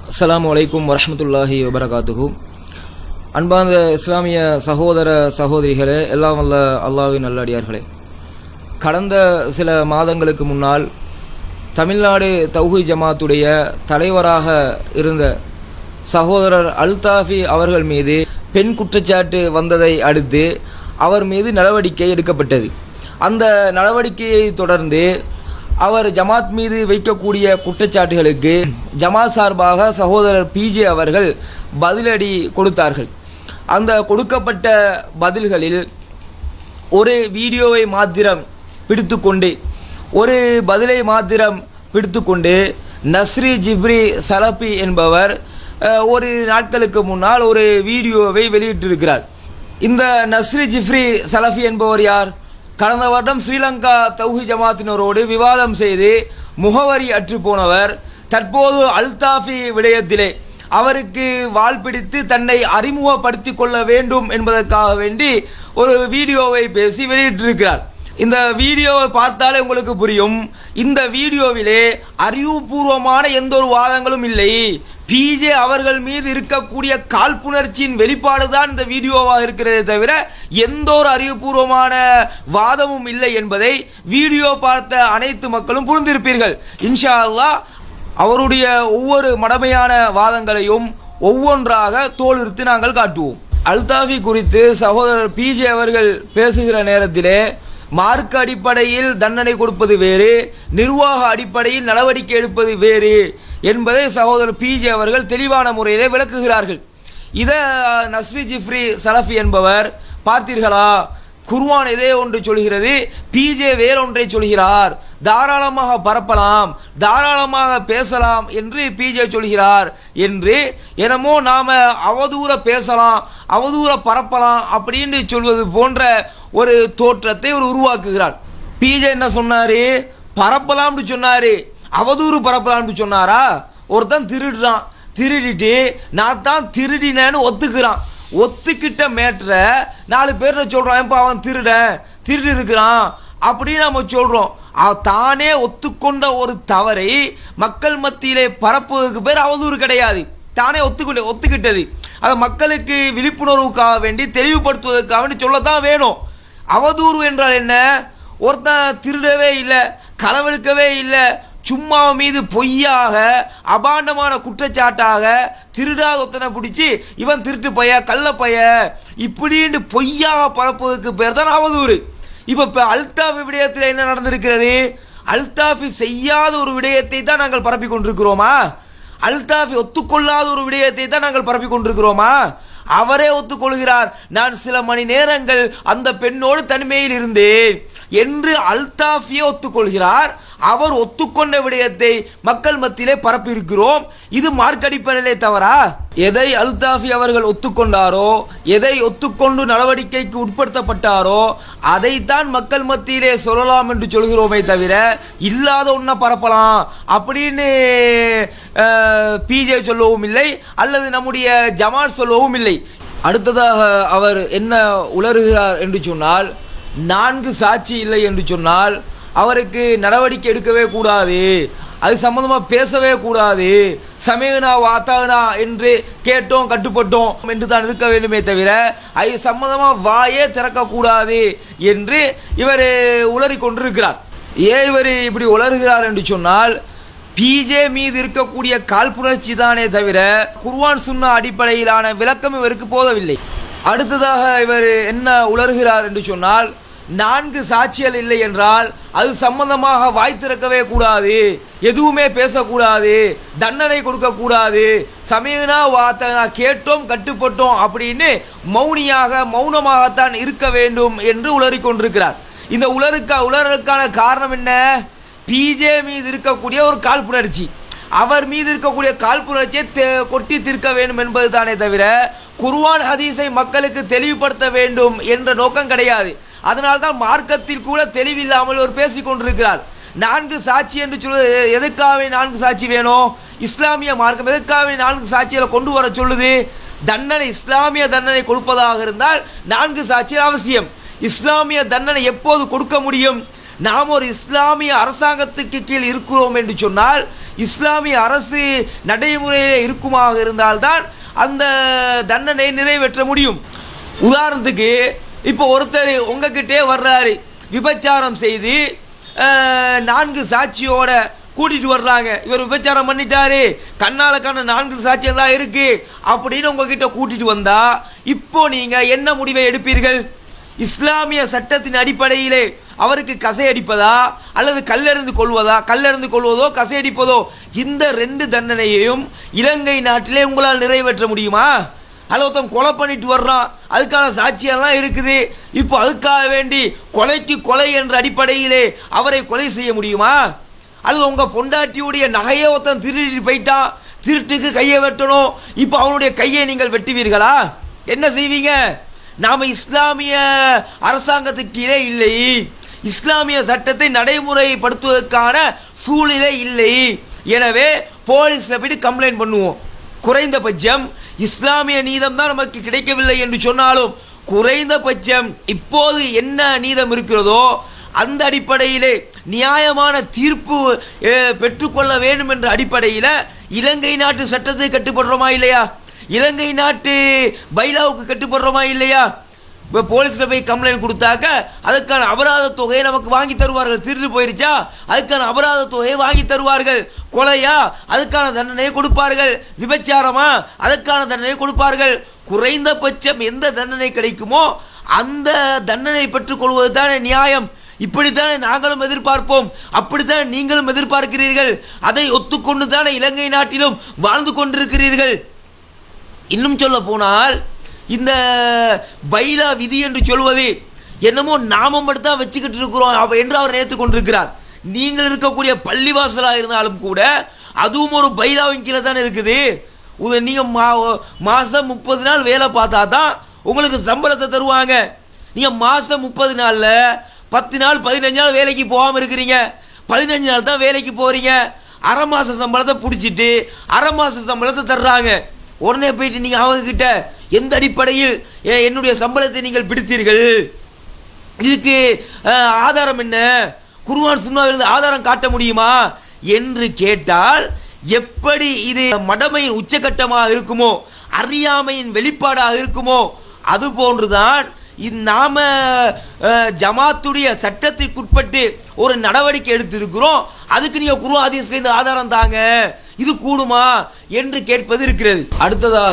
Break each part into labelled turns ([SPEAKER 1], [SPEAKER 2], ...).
[SPEAKER 1] அஸ்ஸலாமு அலைக்கும் வரஹ்மத்துல்லாஹி வபரகாத்துஹு அன்பார்ந்த இஸ்லாமிய சகோதர சகோதரிகளே எல்லாம் வல்ல அல்லாஹ்வின் நல்லடியார்களே கடந்த சில மாதங்களுக்கு முன்னால் தமிழ்நாடு தௌஹி ஜமாத்துடைய தலைவராக இருந்த சகோதரர் அல்தாஃபி அவர்கள் மீது பெண் குற்றச்சாட்டு வந்ததை அடுத்து அவர் மீது நடவடிக்கை எடுக்கப்பட்டது அந்த நடவடிக்கையை தொடர்ந்து அவர் ஜமாத் மீது வைக்கக்கூடிய குற்றச்சாட்டுகளுக்கு ஜமாத் சார்பாக சகோதரர் பிஜே அவர்கள் பதிலடி கொடுத்தார்கள் அந்த கொடுக்கப்பட்ட பதில்களில் ஒரு வீடியோவை மாத்திரம் பிடித்துக்கொண்டு ஒரு பதிலை மாத்திரம் பிடித்துக்கொண்டு நஸ்ரி ஜிப்ரி சலபி என்பவர் அஹ், ஒரு நாட்களுக்கு முன்னால் ஒரு வீடியோவை வெளியிட்டிருக்கிறார் இந்த நஸ்ரி ஜிப்ரி சலஃபி என்பவர் யார் கடந்த வருடம் ஸ்ரீலங்கா தௌஹி ஜமாத்தினரோடு விவாதம் செய்து முகவரி அற்று போனவர் தற்போது அல்தாஃபி விடயத்திலே அவருக்கு வால் பிடித்து தன்னை அறிமுகப்படுத்திக் கொள்ள வேண்டும் என்பதற்காக வேண்டி ஒரு வீடியோவை பேசி வெளியிட்டிருக்கிறார் இந்த வீடியோவை பார்த்தாலே உங்களுக்கு புரியும் இந்த வீடியோவிலே அறிவுபூர்வமான எந்த ஒரு வாதங்களும் இல்லை பிஜே அவர்கள் மீது இருக்கக்கூடிய காழ்ப்புணர்ச்சியின் வெளிப்பாடு தான் இந்த வீடியோவாக இருக்கிறதே தவிர எந்த ஒரு அறிவுபூர்வமான வாதமும் இல்லை என்பதை வீடியோ பார்த்த அனைத்து மக்களும் புரிந்திருப்பீர்கள் இன்ஷா அல்லாஹ் அவருடைய ஒவ்வொரு மடமையான வாதங்களையும் ஒவ்வொன்றாக தோலுரித்து நாங்கள் காட்டுவோம் அல்தாஃபி குறித்து சகோதரர் பிஜே அவர்கள் பேசுகிற நேரத்திலே மார்க்க அடிப்படையில் தண்டனை கொடுப்பது வேறு நிர்வாக அடிப்படையில் நடவடிக்கை எடுப்பது வேறு என்பதை சகோதரர் பிஜே அவர்கள் தெளிவான முறையிலே விளக்குகிறார்கள் இதை நஸ்ரி ஜிஃப்ரி சலஃபி என்பவர் பார்த்தீர்களா குர்வான் எதே ஒன்று சொல்கிறது பிஜே வேறொன்றை சொல்கிறார் தாராளமாக பரப்பலாம் தாராளமாக பேசலாம் என்று பிஜே சொல்கிறார் என்று என்னமோ நாம அவதூற பேசலாம் அவதூற பரப்பலாம் அப்படின்னு சொல்வது போன்ற ஒரு தோற்றத்தை ஒரு உருவாக்குகிறார் பிஜே என்ன சொன்னாரு பரப்பலாம்னு சொன்னாரு அவதூறு பரப்பலாம்னு சொன்னாரா ஒருத்தன் திருடுறான் திருடிட்டு நான் தான் திருடினேன்னு ஒத்துக்கிறான் ஒத்துக்கிட்ட மேட்ரை நாலு பேர்ல சொல்றான் ஏன்பா அவன் திருடன் திருடி இருக்கிறான் அப்படின்னு நம்ம சொல்றோம் அவ- தானே ஒத்துக்கொண்ட ஒரு தவறை மக்கள் மத்தியிலே பரப்புவதற்கு பேர் அவதூறு கிடையாது தானே ஒத்துக்கிட்ட ஒத்துக்கிட்டது அதை மக்களுக்கு விழிப்புணர்வுக்காக வேண்டி தெளிவுபடுத்துவதற்காக வேண்டி சொல்லத்தான் வேணும் அவதூறு என்றால் என்ன ஒருத்தன் திருடவே இல்லை களவெடுக்கவே இல்லை சும்மா அவன் மீது பொய்யாக அபாண்டமான குற்றச்சாட்டாக திருடாத ஒருத்தனை பிடிச்சி இவன் திருட்டு பைய கள்ள பைய இப்படின்னு பொய்யாக பரப்புவதற்கு பேர் தான் அவதூறு இப்ப இப்ப அல்தாஃபி விடயத்தில் என்ன நடந்திருக்கிறது அல்தாஃபி செய்யாத ஒரு விடயத்தை தான் நாங்கள் பரப்பிக் கொண்டிருக்கிறோமா அல்தாஃபி ஒத்துக்கொள்ளாத ஒரு விடயத்தை தான் நாங்கள் பரப்பிக் கொண்டிருக்கிறோமா அவரே ஒத்துக்கொள்கிறார் நான் சில மணி நேரங்கள் அந்த பெண்ணோடு தனிமையில் இருந்தேன் என்று அல்தாஃபியே ஒத்துக்கொள்கிறார் அவர் ஒத்துக்கொண்ட விடயத்தை மக்கள் மத்தியிலே பரப்பியிருக்கிறோம் இது மார்க்கடிப்பதிலே தவறா எதை அல்தாஃபி அவர்கள் ஒத்துக்கொண்டாரோ எதை ஒத்துக்கொண்டு நடவடிக்கைக்கு உட்படுத்தப்பட்டாரோ அதைத்தான் மக்கள் மத்தியிலே சொல்லலாம் என்று சொல்கிறோமே தவிர இல்லாத ஒன்றை பரப்பலாம் அப்படின்னு பிஜே சொல்லவும் இல்லை அல்லது நம்முடைய ஜமால் சொல்லவும் இல்லை அடுத்ததாக அவர் என்ன உளறுகிறார் என்று சொன்னால் நான்கு சாட்சி இல்லை என்று சொன்னால் அவருக்கு நடவடிக்கை எடுக்கவே கூடாது அது சம்பந்தமா பேசவே கூடாது சமயனா வாத்தானா என்று கேட்டோம் கட்டுப்பட்டோம் என்று தான் இருக்க வேண்டுமே தவிர அது சம்பந்தமா வாயே திறக்கக்கூடாது என்று இவர் உளறி கொண்டிருக்கிறார் ஏன் இவர் இப்படி உளறுகிறார் என்று சொன்னால் பிஜே மீது இருக்கக்கூடிய காழ்ப்புணர்ச்சி தானே தவிர குர்வான் சுன்னா அடிப்படையிலான விளக்கம் இவருக்கு போதவில்லை அடுத்ததாக இவர் என்ன உளறுகிறார் என்று சொன்னால் நான்கு சாட்சிகள் இல்லை என்றால் அது சம்பந்தமாக வாய் திறக்கவே கூடாது எதுவுமே பேசக்கூடாது தண்டனை கொடுக்க கூடாது சமயனா வார்த்தை கேட்டோம் கட்டுப்பட்டோம் அப்படின்னு மௌனியாக மௌனமாகத்தான் இருக்க வேண்டும் என்று உளறிக் கொண்டிருக்கிறார் இந்த உலருக்கா உலருக்கான காரணம் என்ன பிஜே மீது இருக்கக்கூடிய ஒரு காழ்ப்புணர்ச்சி அவர் மீது இருக்கக்கூடிய காழ்ப்புணர்ச்சியை தே- கொட்டி தீர்க்க வேண்டும் என்பது தானே தவிர குர்ஆன் ஹதீஸை மக்களுக்கு தெளிவுபடுத்த வேண்டும் என்ற நோக்கம் கிடையாது அதனால்தான் மார்க்கத்தில் கூட தெளிவில்லாமல் அவர் பேசிக் கொண்டிருக்கிறார் நான்கு சாட்சி என்று சொல்வது எ- எதுக்காக நான்கு சாட்சி வேணும் இஸ்லாமிய மார்க்கம் எதுக்காக நான்கு சாட்சிகளை கொண்டு வர சொல்லுது தண்டனை இஸ்லாமிய தண்டனை கொடுப்பதாக இருந்தால் நான்கு சாட்சிகள் அவசியம் இஸ்லாமிய தண்டனை எப்போது கொடுக்க முடியும் நாம் ஒரு இஸ்லாமிய அரசாங்கத்துக்கு கீழ் இருக்கிறோம் என்று சொன்னால் இஸ்லாமிய அரசு நடைமுறையிலே இருக்குமாக இருந்தால்தான் அந்த தண்டனை நிறைவேற்ற முடியும் உதாரணத்துக்கு இப்போ ஒருத்தர் உங்ககிட்டே வர்றாரு விபச்சாரம் செய்து அஹ், நான்கு சாட்சியோட கூட்டிட்டு வர்றாங்க இவர் விபச்சாரம் பண்ணிட்டாரு கண்ணால கண்ண நான்கு சாட்சியம் தான் இருக்கு அப்படின்னு உங்ககிட்ட கூட்டிட்டு வந்தா இப்போ நீங்க என்ன முடிவை எடுப்பீர்கள் இஸ்லாமிய சட்டத்தின் அடிப்படையிலே அவருக்கு கசையடிப்பதா அல்லது கல்லெறிந்து கொள்வதா கல்லெறிந்து கொள்வதோ கசையடிப்பதோ இந்த ரெண்டு தண்டனையையும் இலங்கை நாட்டிலே உங்களால் நிறைவேற்ற முடியுமா அல்ல ஒருத்தன் கொலை பண்ணிட்டு வர்றான் அதுக்கான சாட்சியெல்லாம் இருக்குது இப்போ அதுக்காக வேண்டி கொலைக்கு கொலை என்ற அடிப்படையிலே அவரை கொலை செய்ய முடியுமா அல்லது உங்க பொண்டாட்டியுடைய நகையை ஒருத்தன் திருடிட்டு போயிட்டான் திருட்டுக்கு கையை வெட்டணும் இப்போ அவனுடைய கையை நீங்கள் வெட்டுவீர்களா என்ன செய்வீங்க நாம இஸ்லாமிய அரசாங்கத்துக்கு கீழே இல்லை இஸ்லாமிய சட்டத்தை நடைமுறைப்படுத்துவதற்கான சூழ்நிலை இல்லை எனவே போலீஸ்ல போயிட்டு கம்ப்ளைண்ட் பண்ணுவோம் குறைந்தபட்சம் இஸ்லாமிய நீதம் தான் நமக்கு கிடைக்கவில்லை என்று சொன்னாலும் குறைந்தபட்சம் இப்போது என்ன நீதம் இருக்கிறதோ அந்த அடிப்படையிலே நியாயமான தீர்ப்பு அஹ், பெற்றுக்கொள்ள வேண்டும் என்ற அடிப்படையில் இலங்கை நாட்டு சட்டத்தை கட்டுப்படுறோமா இல்லையா இலங்கை நாட்டு பைலாவுக்கு கட்டுப்படுறோமா இல்லையா இப்போ போலீஸில் போய் கம்ப்ளைண்ட் கொடுத்தாக்க அதுக்கான அபராத தொகையை நமக்கு வாங்கி தருவார்கள் திருடு போயிருச்சா அதுக்கான அபராத தொகையை வாங்கி தருவார்கள் கொலையா அதுக்கான தண்டனையை கொடுப்பார்கள் விபச்சாரமா அதுக்கான தண்டனையை கொடுப்பார்கள் குறைந்தபட்சம் எந்த தண்டனை கிடைக்குமோ அந்த தண்டனை பெற்றுக் கொள்வது தானே நியாயம் இப்படித்தானே நாங்களும் எதிர்பார்ப்போம் அப்படித்தானே நீங்களும் எதிர்பார்க்கிறீர்கள் அதை ஒத்துக்கொண்டு தானே இலங்கை நாட்டிலும் வாழ்ந்து கொண்டிருக்கிறீர்கள் இன்னும் சொல்ல போனால் இந்த பைலா விதி என்று சொல்வது என்னமோ நாமம் மட்டும் தான் வச்சுக்கிட்டு இருக்கிறோம் அவ என்று அவர் நினைத்து கொண்டிருக்கிறார் நீங்கள் இருக்கக்கூடிய பள்ளிவாசலாக இருந்தாலும் கூட அதுவும் ஒரு பைலாவின் கீழே தானே இருக்குது உத- நீங்க மா- மாசம் முப்பது நாள் வேலை பார்த்தா தான் உங்களுக்கு சம்பளத்தை தருவாங்க நீங்க மாசம் முப்பது நாள்ல பத்து நாள் பதினஞ்சு நாள் வேலைக்கு போகாம இருக்கிறீங்க பதினஞ்சு நாள் தான் வேலைக்கு போறீங்க அரை மாச சம்பளத்தை பிடிச்சிட்டு அரை மாச சம்பளத்தை தர்றாங்க உடனே போயிட்டு நீங்க அவங்க கிட்ட எந்த அடிப்படையில் எ- என்னுடைய சம்பளத்தை நீங்கள் பிடித்தீர்கள் இதுக்கு அஹ், ஆதாரம் என்ன குருவான் சுண்ணாவிலிருந்து ஆதாரம் காட்ட முடியுமா என்று கேட்டால் எப்படி இது மடமையின் உச்சகட்டமாக இருக்குமோ அறியாமையின் வெளிப்பாடாக இருக்குமோ அது போன்றுதான் இந்த நாம அஹ், ஜமாத்துடைய சட்டத்திற்குட்பட்டு ஒரு நடவடிக்கை எடுத்திருக்கிறோம் அதுக்கு நீங்க குரு ஆதீஸ்லேருந்து ஆதாரம் தாங்க இது கூடுமா என்று கேட்பது இருக்கிறது அடுத்ததாக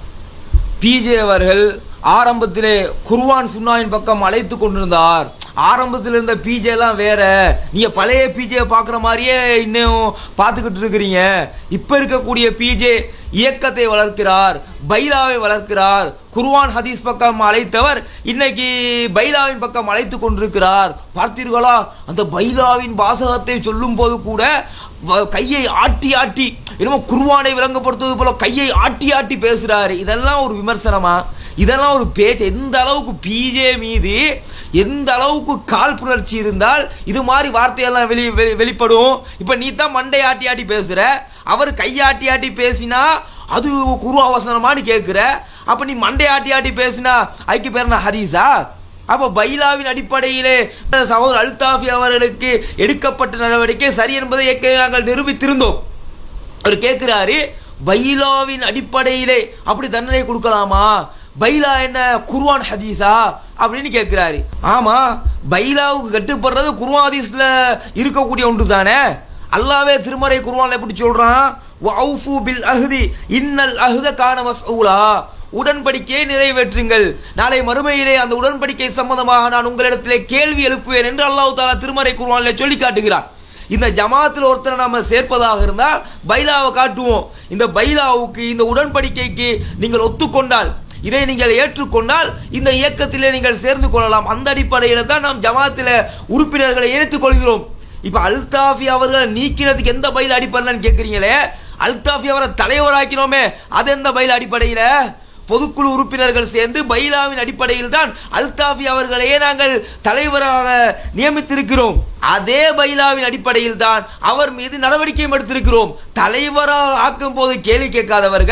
[SPEAKER 1] பிஜே அவர்கள் ஆரம்பத்திலே குர்வான் சுன்னாவின் பக்கம் அழைத்து கொண்டிருந்தார் ஆரம்பத்தில் இருந்த பிஜே எல்லாம் வேற நீங்க பழைய பிஜே பார்க்குற மாதிரியே இன்னும் பார்த்துக்கிட்டு இருக்கிறீங்க இப்ப இருக்கக்கூடிய பிஜே இயக்கத்தை வளர்க்கிறார் பைலாவை வளர்க்கிறார் குர்வான் ஹதீஸ் பக்கம் அழைத்தவர் இன்னைக்கு பைலாவின் பக்கம் அழைத்து கொண்டிருக்கிறார் பார்த்தீர்களா அந்த பைலாவின் வாசகத்தை சொல்லும் போது கூட வ- கையை ஆட்டி ஆட்டி என்னமோ குர்வானை விளங்கப்படுத்துவது போல கையை ஆட்டி ஆட்டி பேசுறாரு இதெல்லாம் ஒரு விமர்சனமா இதெல்லாம் ஒரு பேச்சு எந்த அளவுக்கு பிஜே மீது எந்த அளவுக்கு காழ்ப்புணர்ச்சி இருந்தால் இது மாதிரி வார்த்தையெல்லாம் வெளி வெளி- வெளிப்படும் இப்ப நீ தான் மண்டை ஆட்டி ஆட்டி பேசுற அவர் கையாட்டி ஆட்டி பேசினா அது குரு அவசரமானு கேட்கிற அப்ப நீ மண்டை ஆட்டி ஆட்டி பேசினா அதுக்கு பேர் என்ன ஹதீஸா அப்ப பைலாவின் அடிப்படையிலே சகோதரர் அல்தாஃபி அவர்களுக்கு எடுக்கப்பட்ட நடவடிக்கை சரி என்பதை ஏற்கனவே நாங்கள் நிரூபித்திருந்தோம் அவர் கேட்கிறாரு பைலாவின் அடிப்படையிலே அப்படி தண்டனை கொடுக்கலாமா பைலா என்ன குர்வான் ஹதீஸா அப்படின்னு கேட்கிறாரு ஆமா பைலாவுக்கு கட்டுப்படுறது குர்வான் ஹதீஸ்ல இருக்கக்கூடிய ஒன்று தானே அல்லாவே திருமறை குர்வான்ல எப்படி சொல்றான் வஅஃபு பில் அஹ்தி இன்னல் அஹ்த கான மஸ்ஊலா உடன்படிக்கையை நிறைவேற்றுங்கள் நாளை மறுமையிலே அந்த உடன்படிக்கை சம்பந்தமாக நான் உங்களிடத்திலே கேள்வி எழுப்புவேன் என்று அல்லாஹ் தாலா திருமறை குர்ஆனிலே சொல்லி காட்டுகிறான் இந்த ஜமாத்தில் ஒருத்தரை நாம சேர்ப்பதாக இருந்தால் பைலாவை காட்டுவோம் இந்த பைலாவுக்கு இந்த உடன்படிக்கைக்கு நீங்கள் ஒத்துக்கொண்டால் இதை நீங்கள் ஏற்றுக்கொண்டால் இந்த இயக்கத்திலே நீங்கள் சேர்ந்து கொள்ளலாம் அந்த அடிப்படையில் தான் நாம் ஜமாத்தில் உறுப்பினர்களை இணைத்துக் கொள்கிறோம் இப்ப அல்தாஃபி அவர்களை நீக்கினதுக்கு எந்த பயில் அடிப்படையிலன்னு கேட்குறீங்களே அல்தாஃபி அவரை தலைவராக்கினோமே அது எந்த பயில் அடிப்படையில பொதுக்குழு உறுப்பினர்கள் சேர்ந்து பைலாவின் அடிப்படையில் தான் அல்தாஃபி அவர்களையே நாங்கள் தலைவராக நியமித்திருக்கிறோம் அதே பைலாவின் அடிப்படையில் தான் அவர் மீது நடவடிக்கையும் எடுத்திருக்கிறோம் தலைவராக ஆக்கும் போது கேள்வி கேட்காதவர்கள்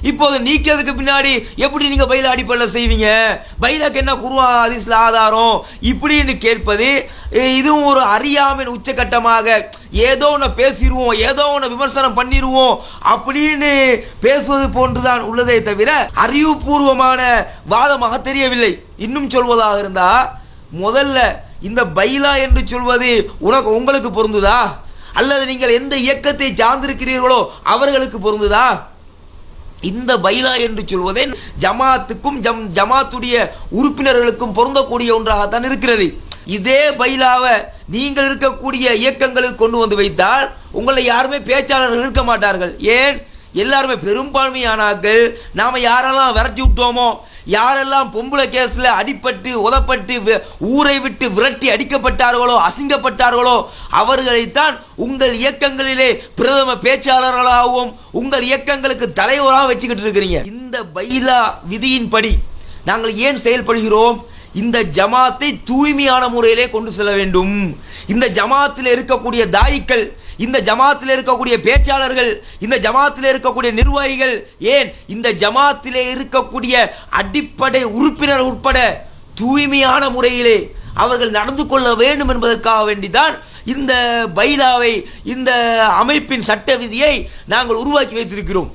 [SPEAKER 1] இப்போது நீக்கிறதுக்கு பின்னாடி எப்படி நீங்க பைலா அடிப்படையில் செய்வீங்க பைலாக்கு என்ன குருவா அதிசல ஆதாரம் இப்படின்னு கேட்பது அஹ், இதுவும் ஒரு அறியாமையின் உச்சகட்டமாக ஏதோ ஒன்று பேசிடுவோம் ஏதோ ஒன்று விமர்சனம் பண்ணிடுவோம் அப்படின்னு பேசுவது போன்றுதான் உள்ளதே தவிர அறிவுபூர்வமான வாதமாக தெரியவில்லை இன்னும் சொல்வதாக இருந்தா முதல்ல இந்த பைலா என்று சொல்வது உனக்கு உங்களுக்கு பொருந்துதா அல்லது நீங்கள் எந்த இயக்கத்தை சார்ந்திருக்கிறீர்களோ அவர்களுக்கு பொருந்துதா இந்த பைலா என்று சொல்வதே ஜமாத்துக்கும் ஜம் ஜமாத்துடைய உறுப்பினர்களுக்கும் பொருந்தக்கூடிய ஒன்றாகத்தான் இருக்கிறது இதே பைலாவை நீங்கள் இருக்கக்கூடிய இயக்கங்களுக்கு கொண்டு வந்து வைத்தால் உங்களை யாருமே பேச்சாளர்கள் இருக்க மாட்டார்கள் ஏன் எல்லாருமே பெரும்பான்மையானாக்கள் நாம யாரெல்லாம் விரட்டி விட்டோமோ யாரெல்லாம் பொம்பளை கேஸ்ல அடிபட்டு உதப்பட்டு வி- ஊரை விட்டு விரட்டி அடிக்கப்பட்டார்களோ அசிங்கப்பட்டார்களோ அவர்களைத்தான் உங்கள் இயக்கங்களிலே பிரதம பேச்சாளர்களாகவும் உங்கள் இயக்கங்களுக்கு தலைவராக வச்சுக்கிட்டு இருக்கிறீங்க இந்த பைலா விதியின்படி நாங்கள் ஏன் செயல்படுகிறோம் இந்த ஜமாத்தை தூய்மையான முறையிலே கொண்டு செல்ல வேண்டும் இந்த ஜமாத்தில் இருக்கக்கூடிய தாயிக்கள் இந்த ஜமாத்தில் இருக்கக்கூடிய பேச்சாளர்கள் இந்த ஜமாத்தில் இருக்கக்கூடிய நிர்வாகிகள் ஏன் இந்த ஜமாத்திலே இருக்கக்கூடிய அடிப்படை உறுப்பினர் உட்பட தூய்மையான முறையிலே அவர்கள் நடந்து கொள்ள வேண்டும் என்பதற்காக வேண்டிதான் இந்த பைலாவை இந்த அமைப்பின் சட்ட விதியை நாங்கள் உருவாக்கி வைத்திருக்கிறோம்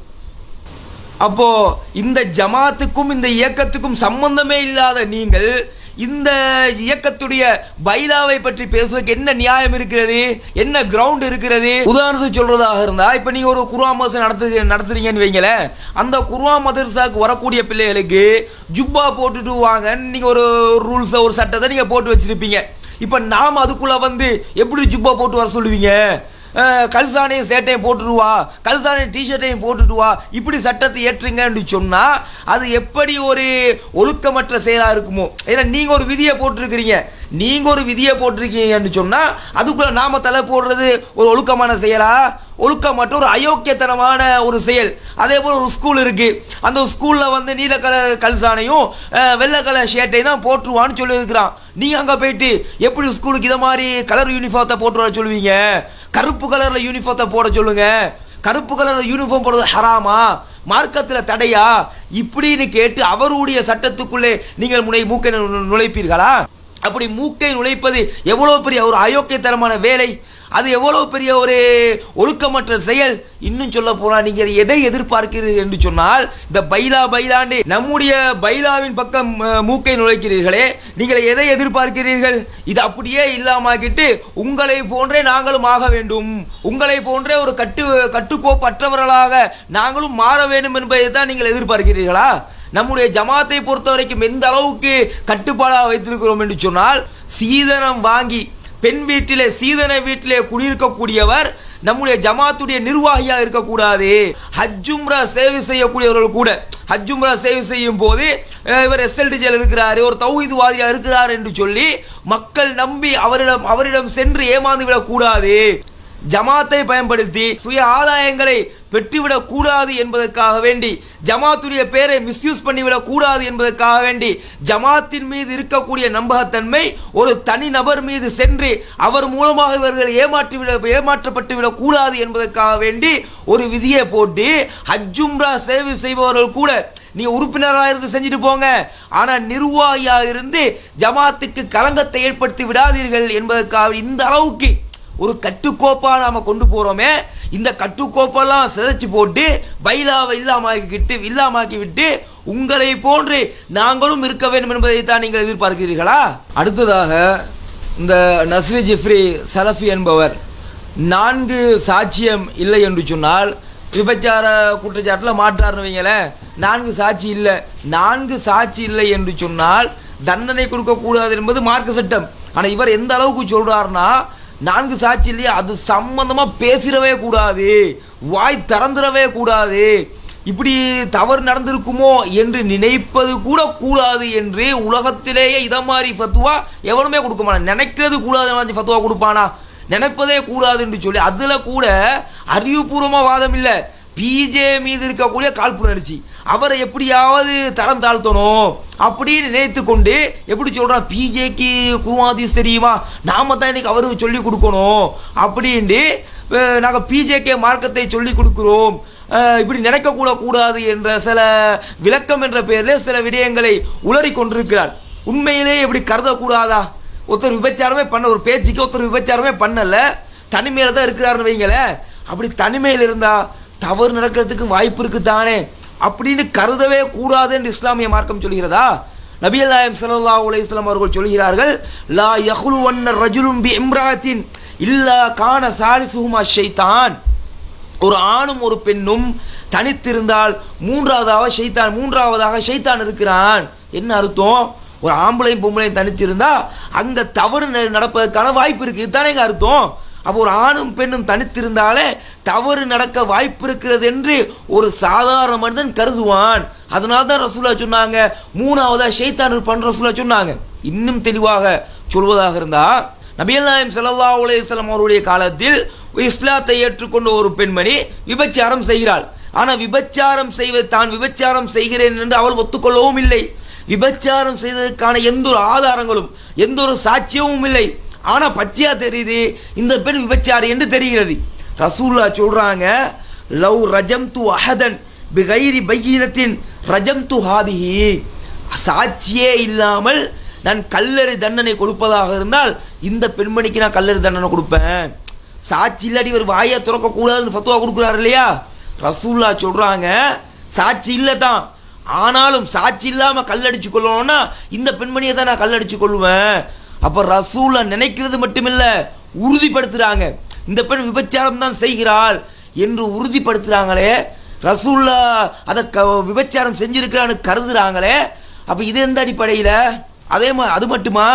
[SPEAKER 1] அப்போ இந்த ஜமாத்துக்கும் இந்த இயக்கத்துக்கும் சம்பந்தமே இல்லாத நீங்கள் இந்த இயக்கத்துடைய பைலாவை பற்றி பேசுவதற்கு என்ன நியாயம் இருக்கிறது என்ன கிரவுண்ட் இருக்கிறது உதாரணத்துக்கு சொல்றதாக இருந்தா இப்ப நீங்க ஒரு குர்ஆன் மதரசா நடத்து நடத்துறீங்கன்னு வைங்களேன் அந்த குர்ஆன் மதரசாக்கு வரக்கூடிய பிள்ளைகளுக்கு ஜுப்பா போட்டுட்டு வாங்க நீங்க ஒரு ரூல்ஸ் ஒரு சட்டத்தை நீங்க போட்டு வச்சிருப்பீங்க இப்ப நாம அதுக்குள்ள வந்து எப்படி ஜுப்பா போட்டு வர சொல்லுவீங்க அஹ், கல்சானையும் சேட்டையும் போட்டுடுவா கல்சானையும் டிஷர்ட்டையும் போட்டுடுவா இப்படி சட்டத்தை ஏற்றுங்கன்னு சொன்னா அது எப்படி ஒரு ஒழுக்கமற்ற செயலா இருக்குமோ ஏன்னா நீங்க ஒரு விதியை போட்டிருக்கிறீங்க நீங்க ஒரு விதியை போட்டிருக்கீங்கன்னு சொன்னா அதுக்குள்ள நாம தலை போடுறது ஒரு ஒழுக்கமான செயலா ஒழுக்கமற்ற ஒரு அயோக்கியத்தனமான ஒரு செயல் அதே போல ஒரு ஸ்கூல் இருக்கு அந்த ஸ்கூல்ல வந்து நீல கலர் கல்சானையும் அஹ், வெள்ளை கலர் ஷர்ட்டையும் தான் போட்டுருவான்னு சொல்லி இருக்கிறான் நீங்க அங்க போயிட்டு எப்படி ஸ்கூலுக்கு இதை மாதிரி கலர் யூனிஃபார்த்தை போட்டு வர சொல்லுவீங்க கருப்பு கலர்ல யூனிஃபார்த்தை போட சொல்லுங்க கருப்பு கலர்ல யூனிஃபார்ம் போடுறது ஹராமா மார்க்கத்துல தடையா இப்படின்னு கேட்டு அவருடைய சட்டத்துக்குள்ளே நீங்கள் முனை மூக்கை நு- நுழைப்பீர்களா அப்படி மூக்கை நுழைப்பது எவ்வளவு பெரிய ஒரு அயோக்கியத்தனமான வேலை அது எவ்வளவு பெரிய ஒரு ஒழுக்கமற்ற செயல் இன்னும் சொல்ல போனா நீங்க எதை எதிர்பார்க்கிறீர்கள் என்று சொன்னால் இந்த பைலா பைலாண்டு நம்முடைய பைலாவின் பக்கம் அஹ், மூக்கை நுழைக்கிறீர்களே நீங்கள் எதை எதிர்பார்க்கிறீர்கள் இது அப்படியே இல்லாமக்கிட்டு உங்களை போன்றே நாங்களும் ஆக வேண்டும் உங்களை போன்றே ஒரு கட்டு கட்டுக்கோப்பற்றவர்களாக நாங்களும் மாற வேண்டும் என்பதை தான் நீங்கள் எதிர்பார்க்கிறீர்களா நம்முடைய ஜமாத்தை பொறுத்த வரைக்கும் எந்த அளவுக்கு கட்டுப்பாடாக வைத்திருக்கிறோம் என்று சொன்னால் சீதனம் வாங்கி பெண் வீட்டிலே சீதன வீட்டிலே குடியிருக்கக்கூடியவர் நம்முடைய ஜமாத்துடைய நிர்வாகியாக இருக்கக்கூடாது ஹஜ்ஜும்ரா சேவை செய்யக்கூடியவர்கள் கூட ஹஜ்ஜும்ரா சேவை செய்யும் போது அஹ், இவர் எஸ்எல்டிஜியில் இருக்கிறாரு ஒரு தௌஹீத்வாதியா இருக்கிறார் என்று சொல்லி மக்கள் நம்பி அவரிடம் அவரிடம் சென்று ஏமாந்து விடக்கூடாது ஜமாத்தை பயன்படுத்தி சுய ஆதாயங்களை பெற்றுவிடக் கூடாது என்பதற்காக வேண்டி ஜமாத்துடைய பேரை மிஸ்யூஸ் பண்ணிவிடக் கூடாது என்பதற்காக வேண்டி ஜமாத்தின் மீது இருக்கக்கூடிய நம்பகத்தன்மை ஒரு தனி நபர் மீது சென்று அவர் மூலமாக இவர்கள் ஏமாற்றிவிட ஏமாற்றப்பட்டு விடக் கூடாது என்பதற்காக வேண்டி ஒரு விதியை போட்டு ஹஜ்ஜும்ரா சேவை செய்பவர்கள் கூட நீங்க உறுப்பினராக இருந்து செஞ்சுட்டு போங்க ஆனா நிர்வாகியாக இருந்து ஜமாத்துக்கு கலங்கத்தை ஏற்படுத்தி விடாதீர்கள் என்பதற்காக இந்த அளவுக்கு ஒரு கட்டுக்கோப்பா நாம கொண்டு போறோமே இந்த கட்டுக்கோப்பெல்லாம் சிதைச்சு போட்டு பைலாவை இல்லாமாக்கிட்டு இல்லாமாக்கி விட்டு உங்களை போன்று நாங்களும் இருக்க வேண்டும் என்பதை தான் நீங்கள் எதிர்பார்க்கிறீர்களா அடுத்ததாக இந்த நஸ்ரி ஜிஃப்ரி சலஃபி என்பவர் நான்கு சாட்சியம் இல்லை என்று சொன்னால் விபச்சார குற்றச்சாட்டில் மாற்றாருன்னு வைங்களேன் நான்கு சாட்சி இல்லை நான்கு சாட்சி இல்லை என்று சொன்னால் தண்டனை கொடுக்கக்கூடாது என்பது மார்க்க சட்டம் ஆனால் இவர் எந்த அளவுக்கு சொல்றாருன்னா நான்கு சாட்சி இல்லையா அது சம்பந்தமா பேசிடவே கூடாது வாய் திறந்துடவே கூடாது இப்படி தவறு நடந்திருக்குமோ என்று நினைப்பது கூட கூடாது என்று உலகத்திலேயே இத மாதிரி ஃபத்துவா எவனுமே கொடுக்க மாட்டான் நினைக்கிறது கூடாது ஃபத்துவா கொடுப்பானா நினைப்பதே கூடாது என்று சொல்லி அதுல கூட அறிவுபூர்வமா வாதம் இல்ல பிஜே மீது இருக்கக்கூடிய காழ்ப்புணர்ச்சி அவரை எப்படியாவது தரம் தாழ்த்தணும் அப்படின்னு நினைத்து கொண்டு எப்படி சொல்றான் பிஜேக்கு குருவாதீஸ் தெரியுமா நாம தான் இன்னைக்கு அவருக்கு சொல்லி கொடுக்கணும் அப்படின்ட்டு அஹ், நாங்க பிஜேகே மார்க்கத்தை சொல்லி கொடுக்கிறோம் அஹ், இப்படி நினைக்க கூட கூடாது என்ற சில விளக்கம் என்ற பெயரில் சில விடயங்களை உளறி கொண்டிருக்கிறார் உண்மையிலே இப்படி கருதக்கூடாதா ஒருத்தர் விபச்சாரமே பண்ண ஒரு பேச்சுக்கு ஒருத்தர் விபச்சாரமே பண்ணல தனிமையில தான் இருக்கிறாருன்னு வைங்களேன் அப்படி தனிமையில் இருந்தா தவறு நடக்கிறதுக்கு வாய்ப்பு இருக்கு தானே அப்படின்னு கருதவே கூடாது என்று இஸ்லாமிய மார்க்கம் சொல்கிறதா நபியல் நாயம் ஸல்லல்லாஹு அலைஹி வஸல்லம் அவர்கள் சொல்கிறார்கள் லா யஹ்லுவன்ன ரஜுலும் பி இம்ராத்தின் இல்லா கான சாலிசுஹுமா ஷைத்தான் ஒரு ஆணும் ஒரு பெண்ணும் தனித்திருந்தால் மூன்றாவதாக ஷைத்தான் மூன்றாவதாக ஷைத்தான் இருக்கிறான் என்ன அர்த்தம் ஒரு ஆம்பளையும் பொம்பளையும் தனித்திருந்தா அங்க தவறு ந- நடப்பதற்கான வாய்ப்பு இருக்கு இதுதானேங்க அர்த்தம் அப்போ ஒரு ஆணும் பெண்ணும் தனித்திருந்தாலே தவறு நடக்க வாய்ப்பு இருக்கிறது என்று ஒரு சாதாரண மனிதன் கருதுவான் அதனால தான் ரசூலா சொன்னாங்க மூணாவதா ஷைத்தான் இருப்பான் ரசூலா சொன்னாங்க இன்னும் தெளிவாக சொல்வதாக இருந்தா நபிகள் நாயம் ஸல்லல்லாஹு அலைஹி வஸல்லம் அவருடைய காலத்தில் இஸ்லாத்தை ஏற்றுக்கொண்ட ஒரு பெண்மணி விபச்சாரம் செய்கிறாள் ஆனா விபச்சாரம் செய்வது தான் விபச்சாரம் செய்கிறேன் என்று அவள் ஒத்துக்கொள்ளவும் இல்லை விபச்சாரம் செய்ததற்கான எந்த ஒரு ஆதாரங்களும் எந்த ஒரு சாட்சியமும் இல்லை ஆனா பச்சையா தெரியுது இந்த பெண் விபச்சாரி என்று தெரிகிறது ரசூல்லா சொல்றாங்க லவ் ரஜம் து அஹதன் பிகைரி பையினத்தின் ரஜம் து ஹாதிஹி சாட்சியே இல்லாமல் நான் கல்லறி தண்டனை கொடுப்பதாக இருந்தால் இந்த பெண்மணிக்கு நான் கல்லறி தண்டனை கொடுப்பேன் சாட்சி இல்லாட்டி ஒரு வாயை திறக்க கூடாதுன்னு ஃபத்துவா கொடுக்குறாரு இல்லையா ரசூல்லா சொல்றாங்க சாட்சி இல்லை தான் ஆனாலும் சாட்சி இல்லாம கல்லடிச்சு கொள்ளணும்னா இந்த பெண்மணியை தான் நான் கல்லடிச்சு கொள்ளுவேன் அப்ப ரசூல்லா நினைக்கிறது மட்டுமில்ல உறுதிப்படுத்துறாங்க இந்த பெண் விபச்சாரம் தான் செய்கிறாள் என்று உறுதிப்படுத்துறாங்களே ரசூல்லா அதை க விபச்சாரம் செஞ்சிருக்கிறான்னு கருதுறாங்களே அப்ப இது எந்த அடிப்படையில் அதே மாதிரி அது மட்டுமா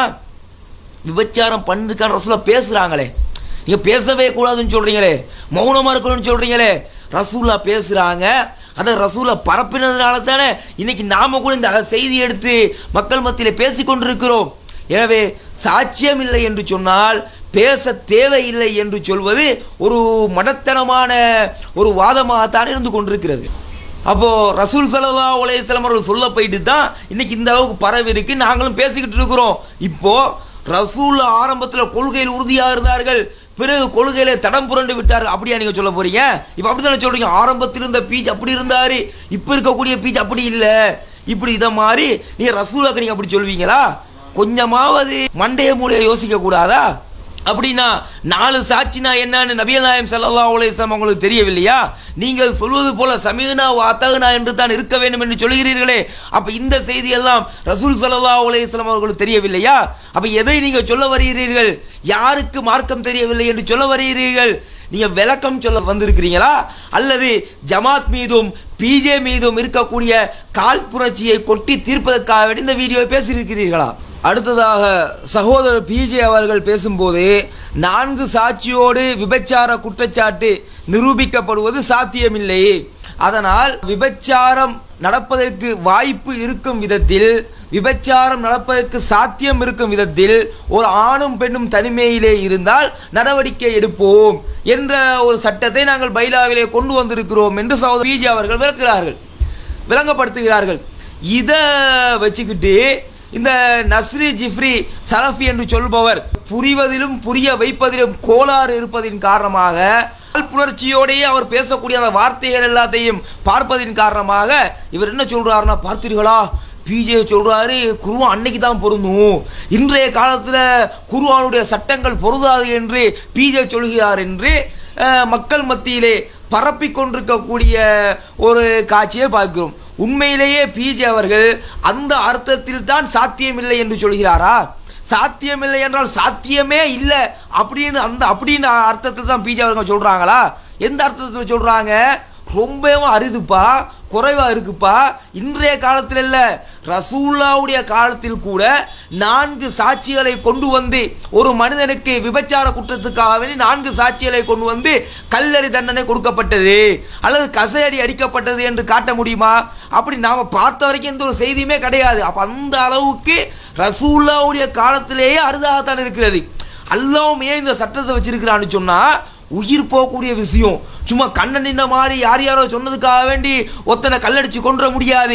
[SPEAKER 1] விபச்சாரம் பண்ணிருக்கான ரசூலா பேசுறாங்களே நீங்க பேசவே கூடாதுன்னு சொல்றீங்களே மௌனமா இருக்கணும்னு சொல்றீங்களே ரசூல்லா பேசுறாங்க அந்த ரசூலா பரப்பினதுனால தானே இன்னைக்கு நாம கூட இந்த செய்தி எடுத்து மக்கள் மத்தியில பேசிக் கொண்டிருக்கிறோம் எனவே சாட்சியம் இல்லை என்று சொன்னால் பேச தேவையில்லை என்று சொல்வது ஒரு மடத்தனமான ஒரு வாதமாகத்தான் இருந்து கொண்டிருக்கிறது அப்போ ரசூல் ஸல்லல்லாஹு அலைஹி வஸல்லம் அவர்கள் சொல்ல போயிட்டு தான் இன்னைக்கு இந்த அளவுக்கு பரவி இருக்கு நாங்களும் பேசிக்கிட்டு இருக்கிறோம் இப்போ ரசூல் ஆரம்பத்தில் கொள்கையில் உறுதியாக இருந்தார்கள் பிறகு கொள்கையில தடம் புரண்டு விட்டார்கள் அப்படியா நீங்க சொல்ல போறீங்க இப்ப அப்படித்தானே சொல்றீங்க ஆரம்பத்தில் இருந்த பீச் அப்படி இருந்தாரு இப்ப இருக்கக்கூடிய பீச் அப்படி இல்ல இப்படி இத மாதிரி நீங்க ரசூலுக்கு நீங்க அப்படி சொல்வீங்களா கொஞ்சமாவது மண்டைய மூலையை யோசிக்க கூடாதா அப்படின்னா நாலு சாட்சினா என்னன்னு நபியல் நாயம் ஸல்லல்லாஹு அலைஹி வஸல்லம் உங்களுக்கு தெரியவில்லையா நீங்கள் சொல்வது போல சமீனா வாத்தகனா என்று தான் இருக்க வேண்டும் என்று சொல்கிறீர்களே அப்ப இந்த செய்தி எல்லாம் ரசூல் ஸல்லல்லாஹு அலைஹி வஸல்லம் அவர்களுக்கு தெரியவில்லையா அப்ப எதை நீங்க சொல்ல வருகிறீர்கள் யாருக்கு மார்க்கம் தெரியவில்லை என்று சொல்ல வருகிறீர்கள் நீங்க விளக்கம் சொல்ல வந்திருக்கிறீங்களா அல்லது ஜமாத் மீதும் பிஜே மீதும் இருக்கக்கூடிய கால் புரட்சியை கொட்டி தீர்ப்பதற்காக வேண்டி இந்த வீடியோவை பேசியிருக்கிறீர்களா அடுத்ததாக சகோதரர் பிஜே அவர்கள் பேசும்போது நான்கு சாட்சியோடு விபச்சார குற்றச்சாட்டு நிரூபிக்கப்படுவது சாத்தியமில்லை அதனால் விபச்சாரம் நடப்பதற்கு வாய்ப்பு இருக்கும் விதத்தில் விபச்சாரம் நடப்பதற்கு சாத்தியம் இருக்கும் விதத்தில் ஒரு ஆணும் பெண்ணும் தனிமையிலே இருந்தால் நடவடிக்கை எடுப்போம் என்ற ஒரு சட்டத்தை நாங்கள் பைலாவிலே கொண்டு வந்திருக்கிறோம் என்று சகோதரர் பிஜே அவர்கள் விளக்குகிறார்கள் விளங்கப்படுத்துகிறார்கள் இதை வச்சுக்கிட்டு இந்த நஸ்ரி ஜிஃப்ரி சலஃபி என்று சொல்பவர் புரிவதிலும் புரிய வைப்பதிலும் கோளாறு இருப்பதின் காரணமாக புணர்ச்சியோடையே அவர் பேசக்கூடிய அந்த வார்த்தைகள் எல்லாத்தையும் பார்ப்பதின் காரணமாக இவர் என்ன சொல்றாருன்னா பார்த்தீர்களா பிஜே சொல்றாரு குருவான் அன்னைக்கு தான் பொருந்தும் இன்றைய காலத்துல குருவானுடைய சட்டங்கள் பொருந்தாது என்று பிஜே சொல்கிறார் என்று அஹ், மக்கள் மத்தியிலே பரப்பிக் கொண்டிருக்கக்கூடிய ஒரு காட்சியை பார்க்கிறோம் உண்மையிலேயே பிஜே அவர்கள் அந்த அர்த்தத்தில் தான் சாத்தியமில்லை என்று சொல்கிறாரா சாத்தியமில்லை என்றால் சாத்தியமே இல்லை அப்படின்னு அந்த அப்படின்னு அர்த்தத்தில் தான் பிஜே அவர்கள் சொல்றாங்களா எந்த அர்த்தத்தில் சொல்றாங்க ரொம்பவும் அரிதுப்பா குறைவா இருக்குப்பா இன்றைய காலத்தில் இல்ல ரசூல்லாவுடைய காலத்தில் கூட நான்கு சாட்சிகளை கொண்டு வந்து ஒரு மனிதனுக்கு விபச்சார குற்றத்துக்காக வேண்டி நான்கு சாட்சிகளை கொண்டு வந்து கல்லறி தண்டனை கொடுக்கப்பட்டது அல்லது கசையடி அடிக்கப்பட்டது என்று காட்ட முடியுமா அப்படி நாம பார்த்த வரைக்கும் எந்த ஒரு செய்தியுமே கிடையாது அப்ப அந்த அளவுக்கு ரசூல்லாவுடைய காலத்திலேயே அரிதாகத்தான் இருக்கிறது அல்லாவும் ஏன் இந்த சட்டத்தை வச்சிருக்கிறான்னு சொன்னா உயிர் போகக்கூடிய விஷயம் சும்மா கண்ண நின்ன மாதிரி யார் யாரோ சொன்னதுக்காக வேண்டி ஒத்தனை கல்லடிச்சு கொன்ற முடியாது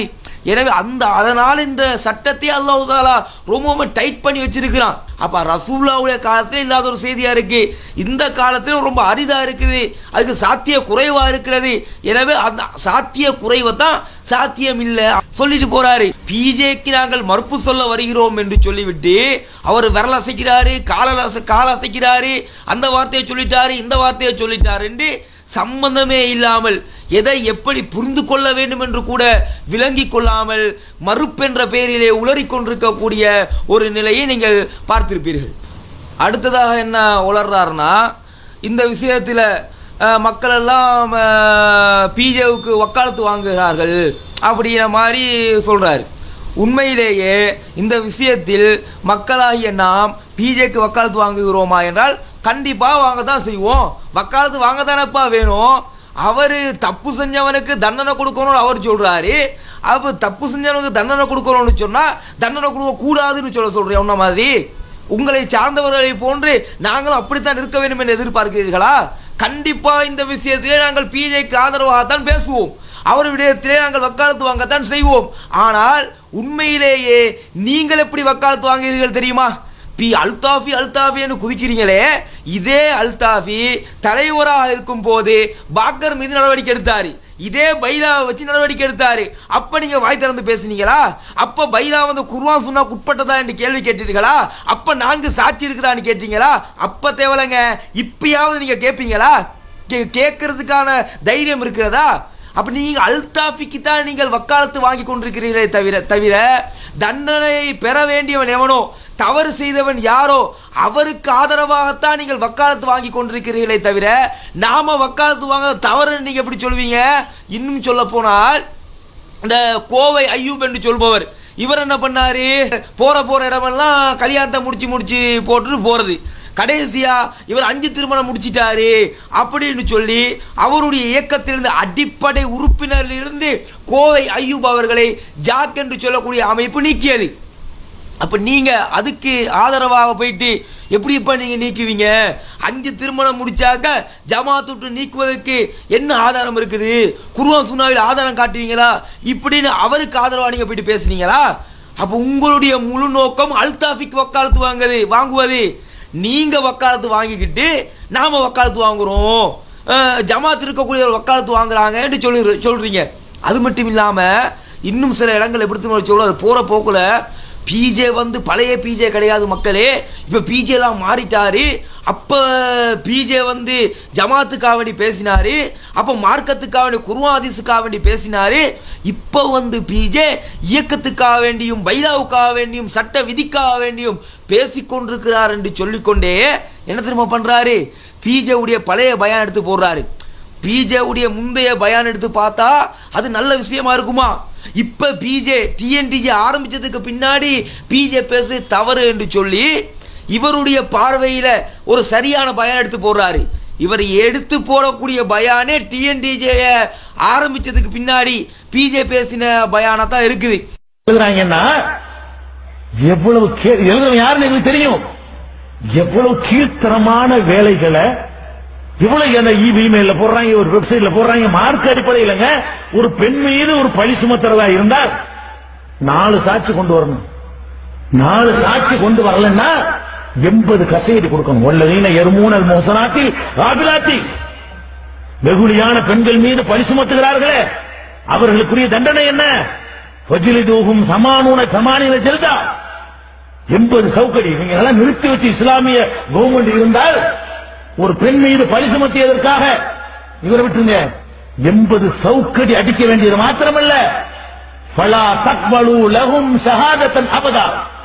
[SPEAKER 1] எனவே அந்த அதனால இந்த சட்டத்தை அல்லாஹ் தாலா ரொம்ப டைட் பண்ணி வச்சிருக்கிறான் அப்ப ரசூல்லாவுடைய காலத்துல இல்லாத ஒரு செய்தியா இருக்கு இந்த காலத்துல ரொம்ப அரிதா இருக்குது அதுக்கு சாத்திய குறைவா இருக்கிறது எனவே அந்த சாத்திய குறைவை தான் சாத்தியம் இல்ல சொல்லிட்டு போறாரு பிஜேக்கு நாங்கள் மறுப்பு சொல்ல வருகிறோம் என்று சொல்லிவிட்டு அவர் விரல் அசைக்கிறாரு கால கால அசைக்கிறாரு அந்த வார்த்தையை சொல்லிட்டாரு இந்த வார்த்தையை சொல்லிட்டாரு என்று சம்பந்தமே இல்லாமல் எதை எப்படி புரிந்து கொள்ள வேண்டும் என்று கூட விளங்கி கொள்ளாமல் மறுப்பென்ற பெயரிலே உளறிக் கொண்டிருக்கக்கூடிய ஒரு நிலையை நீங்கள் பார்த்திருப்பீர்கள் அடுத்ததாக என்ன உளர்றாருன்னா இந்த விஷயத்தில் அஹ், மக்கள் எல்லாம் பிஜேவுக்கு வக்காலத்து வாங்குகிறார்கள் அப்படிங்கிற மாதிரி சொல்றாரு உண்மையிலேயே இந்த விஷயத்தில் மக்களாகிய நாம் பிஜேக்கு வக்காலத்து வாங்குகிறோமா என்றால் கண்டிப்பா வாங்க தான் செய்வோம் வக்காலத்து வாங்க தானப்பா வேணும் அவரு தப்பு செஞ்சவனுக்கு தண்டனை கொடுக்கணும்னு அவர் சொல்றாரு அப்ப தப்பு செஞ்சவனுக்கு தண்டனை கொடுக்கணும்னு சொன்னா தண்டனை கொடுக்க கூடாதுன்னு சொல்ல சொல்றேன் உன்ன மாதிரி உங்களை சார்ந்தவர்களை போன்று நாங்களும் அப்படித்தான் இருக்க வேண்டும் என்று எதிர்பார்க்கிறீர்களா கண்டிப்பா இந்த விஷயத்திலே நாங்கள் பிஜேக்கு ஆதரவாகத்தான் பேசுவோம் அவர் விடயத்திலே நாங்கள் வக்காலத்து வாங்கத்தான் செய்வோம் ஆனால் உண்மையிலேயே நீங்கள் எப்படி வக்காலத்து வாங்குகிறீர்கள் தெரியுமா பி அல்தாஃபி அல்தாஃபி என்று குதிக்கிறீங்களே இதே அல்தாஃபி தலைவராக இருக்கும் போது பாக்கர் மீது நடவடிக்கை எடுத்தாரு இதே பைலாவை வச்சு நடவடிக்கை எடுத்தாரு அப்ப நீங்க வாய் திறந்து பேசுனீங்களா அப்ப பைலா வந்து குர்வான் சொன்னா உட்பட்டதா என்று கேள்வி கேட்டீர்களா அப்ப நான்கு சாட்சி இருக்குதான்னு கேட்டீங்களா அப்ப தேவலைங்க இப்பயாவது நீங்க கேட்பீங்களா கே- கேட்கறதுக்கான தைரியம் இருக்கிறதா அப்ப நீங்க அல்தாஃபிக்கு தான் நீங்கள் வக்காலத்து வாங்கி கொண்டிருக்கிறீர்களே தவிர தவிர தண்டனை பெற வேண்டியவன் எவனோ தவறு செய்தவன் யாரோ அவருக்கு ஆதரவாகத்தான் நீங்கள் வக்காலத்து வாங்கி கொண்டிருக்கிறீர்களே தவிர நாம வக்காலத்து வாங்க தவறு நீங்க எப்படி சொல்வீங்க இன்னும் சொல்ல போனால் இந்த கோவை ஐயூப் என்று சொல்பவர் இவர் என்ன பண்ணாரு போற போற இடமெல்லாம் கல்யாணத்தை முடிச்சு முடிச்சு போட்டுட்டு போறது கடைசியா இவர் அஞ்சு திருமணம் முடிச்சிட்டாரு அப்படின்னு சொல்லி அவருடைய இயக்கத்திலிருந்து அடிப்படை உறுப்பினரிலிருந்து கோவை ஐயூப் அவர்களை ஜாக் என்று சொல்லக்கூடிய அமைப்பு நீக்கியது அப்ப நீங்க அதுக்கு ஆதரவாக போயிட்டு எப்படி இப்ப நீங்க நீக்குவீங்க அஞ்சு திருமணம் முடிச்சாக்க ஜமாத் விட்டு நீக்குவதற்கு என்ன ஆதாரம் இருக்குது குருவான் சுனாவில் ஆதாரம் காட்டுவீங்களா இப்படின்னு அவருக்கு ஆதரவா நீங்க போயிட்டு பேசுனீங்களா அப்ப உங்களுடைய முழு நோக்கம் அல்தாஃபிக் வக்காலத்து வாங்குது வாங்குவது நீங்க வக்காலத்து வாங்கிக்கிட்டு நாம வக்காலத்து வாங்குறோம் அஹ், ஜமாத் இருக்கக்கூடிய வக்காலத்து வாங்குறாங்கன்னு சொல்லி சொல்றீங்க அது மட்டும் இல்லாம இன்னும் சில இடங்கள் எப்படி தெரியுமா சொல்றது போற போக்குல பிஜே வந்து பழைய பிஜே கிடையாது மக்களே இப்ப பிஜே எல்லாம் மாறிட்டாரு அப்ப பிஜே வந்து ஜமாத்துக்காக வேண்டி பேசினாரு அப்ப மார்க்கத்துக்காக வேண்டி குருவாதிசுக்காக வேண்டி பேசினாரு இப்ப வந்து பிஜே இயக்கத்துக்காக வேண்டியும் பைலாவுக்காக வேண்டியும் சட்ட விதிக்காக வேண்டியும் பேசிக் கொண்டிருக்கிறார் என்று சொல்லிக்கொண்டே என்ன தெரியுமா பண்றாரு பிஜே உடைய பழைய பயான் எடுத்து போடுறாரு பிஜே உடைய முந்தைய பயான் எடுத்து பார்த்தா அது நல்ல விஷயமா இருக்குமா இப்ப பிஜே டிஎன்டிஜே ஆரம்பிச்சதுக்கு பின்னாடி பிஜே பேசுறது தவறு என்று சொல்லி இவருடைய பார்வையில ஒரு சரியான பயான் எடுத்து போடுறாரு இவர் எடுத்து போடக்கூடிய பயானே டிஎன்டிஜே ஆரம்பிச்சதுக்கு பின்னாடி பிஜே பேசின பயானா தான் இருக்குது
[SPEAKER 2] எழுதுறாங்கன்னா எவ்வளவு கே- எழுதுறவன் யாருன்னு எங்களுக்கு தெரியும் எவ்வளவு கீழ்த்தரமான வேலைகளை இவ்வளவு என்ன இமெயில போடுறாங்க ஒரு வெப்சைட்ல போடுறாங்க மார்க் அடிப்படையிலங்க ஒரு பெண் மீது ஒரு பழி சுமத்துறதா இருந்தால் நாலு சாட்சி கொண்டு வரணும் நாலு சாட்சி கொண்டு வரலன்னா எண்பது கசையடி கொடுக்கணும் வல்லதீன எருமூனல் மோசனாத்தி ராபிலாத்தி வெகுளியான பெண்கள் மீது பழி சுமத்துகிறார்களே அவர்களுக்குரிய தண்டனை என்ன ஃபஜ்லிதூஹும் சமானூன சமானின ஜெல்தா எண்பது சவுக்கடி நீங்க எல்லாம் நிறுத்தி வச்சு இஸ்லாமிய கவர்மெண்ட் இருந்தால் ஒரு பெண் மீது பழி சுமத்தியதற்காக இவரை விட்டுருங்க எண்பது சவுக்கடி அடிக்க வேண்டியது மாத்திரமல்ல ஃபலா தக்பலு லஹும் ஷஹாதத்தன் அபதா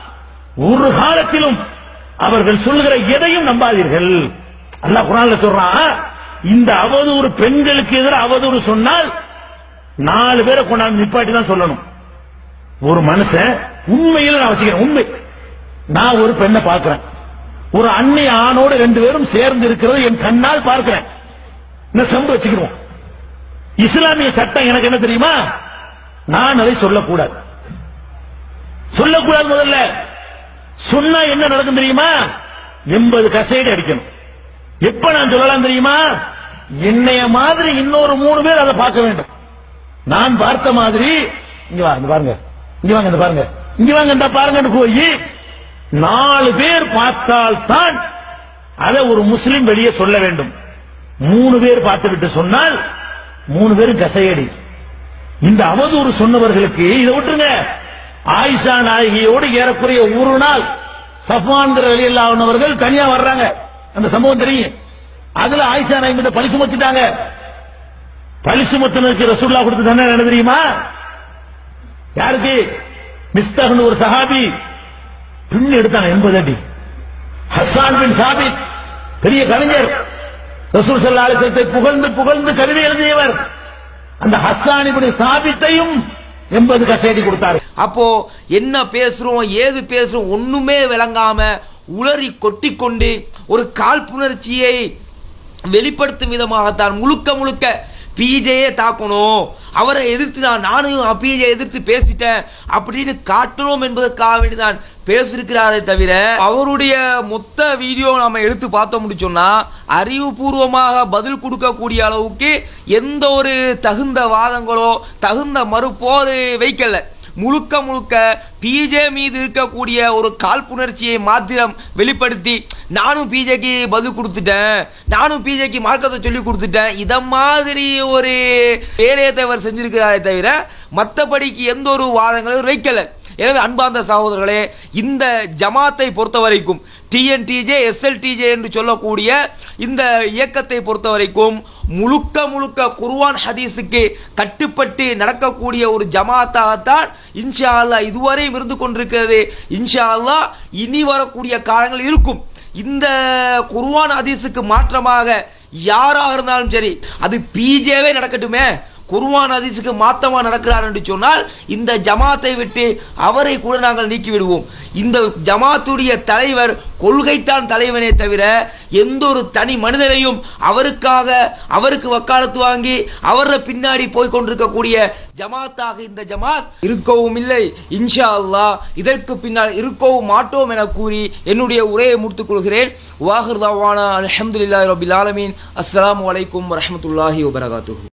[SPEAKER 2] ஒரு காலத்திலும் அவர்கள் சொல்லுகிற எதையும் நம்பாதீர்கள் அல்லாஹ் குரான்ல சொல்றான் இந்த அவதூறு பெண்களுக்கு எதிராக அவதூறு சொன்னால் நாலு பேரை கொண்டாந்து நிப்பாட்டி தான் சொல்லணும் ஒரு மனுஷன் உண்மையில் நான் வச்சுக்கிறேன் உண்மை நான் ஒரு பெண்ணை பார்க்கிறேன் ஒரு அன்னை ஆணோடு ரெண்டு பேரும் சேர்ந்து இருக்கிறது என் கண்ணால் பார்க்கிறேன் நான் சம்பு வச்சுக்கிறோம் இஸ்லாமிய சட்டம் எனக்கு என்ன தெரியுமா நான் அதை சொல்லக்கூடாது சொல்லக்கூடாது முதல்ல சொன்னா என்ன நடக்கும் தெரியுமா எண்பது கசைடு அடிக்கணும் எப்ப நான் சொல்லலாம் தெரியுமா என்னைய மாதிரி இன்னொரு மூணு பேர் அதை பார்க்க வேண்டும் நான் பார்த்த மாதிரி இங்க வா இந்த பாருங்க இங்க வாங்க இந்த பாருங்க இங்க வாங்க இந்த பாருங்கன்னு போய் நாலு பேர் பார்த்தால் தான் அதை ஒரு முஸ்லிம் வெளியே சொல்ல வேண்டும் மூணு பேர் பார்த்து விட்டு சொன்னால் மூணு பேரும் கசையடி இந்த அவதூறு சொன்னவர்களுக்கு இதை விட்டுருங்க ஆயிஷா நாயகியோடு ஏறக்குறைய ஒரு நாள் சஃபான்கிற வெளியில் ஆனவர்கள் தனியா வர்றாங்க அந்த சம்பவம் தெரியும் அதுல ஆயிஷா நாயகி கிட்ட பழி சுமத்திட்டாங்க பழி சுமத்தினருக்கு ரசூல்லா கொடுத்து தானே என்ன தெரியுமா யாருக்கு மிஸ்தகன் ஒரு சஹாபி பின் எடுத்தாங்க எண்பது அடி ஹஸ்ஸான் பின் சாபித் பெரிய கலைஞர் ரசூல் ஸல்லல்லாஹு அலைஹி வஸல்லத்தை புகழ்ந்து புகழ்ந்து கவிதை எழுதியவர் அந்த ஹஸ்ஸான் இப்படி சாபித்தையும் எண்பது கசேடி கொடுத்தாரு
[SPEAKER 1] அப்போ என்ன பேசுறோம் ஏது பேசுறோம் ஒண்ணுமே விளங்காம உளறி கொட்டிக்கொண்டு ஒரு காழ்ப்புணர்ச்சியை வெளிப்படுத்தும் விதமாகத்தான் முழுக்க முழுக்க பிஜேயே தாக்கணும் அவரை எதிர்த்து நான் நானும் பிஜே எதிர்த்து பேசிட்டேன் அப்படின்னு காட்டணும் என்பதற்காக வேண்டிதான் பேசியிருக்கிறாரே தவிர அவருடைய மொத்த வீடியோ நாம எடுத்து பார்த்தோம்னு சொன்னா அறிவுபூர்வமாக பதில் கொடுக்கக்கூடிய அளவுக்கு எந்த ஒரு தகுந்த வாதங்களோ தகுந்த மறுப்போ அது வைக்கல முழுக்க முழுக்க பிஜே மீது இருக்கக்கூடிய ஒரு காழ்ப்புணர்ச்சியை மாத்திரம் வெளிப்படுத்தி நானும் பிஜேக்கு பதில் கொடுத்துட்டேன் நானும் பிஜேக்கு மார்க்கத்தை சொல்லி கொடுத்துட்டேன் இத மாதிரி ஒரு வேலையை தவிர செஞ்சிருக்கிறாரே தவிர மற்றபடிக்கு எந்த ஒரு வாதங்களும் வைக்கல எனவே அன்பார்ந்த சகோதரர்களே இந்த ஜமாத்தை பொறுத்த வரைக்கும் டிஎன்டிஜே எஸ்எல்டிஜே என்று சொல்லக்கூடிய இந்த இயக்கத்தை பொறுத்த வரைக்கும் முழுக்க முழுக்க குர்ஆன் ஹதீஸுக்கு கட்டுப்பட்டு நடக்கக்கூடிய ஒரு ஜமாத்தாகத்தான் இன்ஷா அல்லாஹ் இதுவரையும் இருந்து கொண்டிருக்கிறது இன்ஷா அல்லாஹ் இனி வரக்கூடிய காலங்கள் இருக்கும் இந்த குர்ஆன் ஹதீஸுக்கு மாற்றமாக யாராக இருந்தாலும் சரி அது பிஜேவே நடக்கட்டுமே குர்ஆன் ஹதீஸுக்கு மாத்தமா நடக்கிறார் என்று சொன்னால் இந்த ஜமாத்தை விட்டு அவரை கூட நாங்கள் நீக்கி விடுவோம் இந்த ஜமாத்துடைய தலைவர் கொள்கைத்தான் தலைவனே தவிர எந்த ஒரு தனி மனிதனையும் அவருக்காக அவருக்கு வக்காலத்து வாங்கி அவர பின்னாடி போய் கொண்டிருக்கக்கூடிய ஜமாத்தாக இந்த ஜமாத் இருக்கவும் இல்லை இன்ஷா அல்லாஹ் இதற்கு பின்னால் இருக்கவும் மாட்டோம் என கூறி என்னுடைய உரையை முடித்துக் கொள்கிறேன் வாஹிர் தாவானா அல்ஹம்துலில்லாஹி ரபில் ஆலமீன் அஸ்ஸலாமு அலைக்கும் வரஹ்மத்துல்லாஹி வபரகாத்துஹு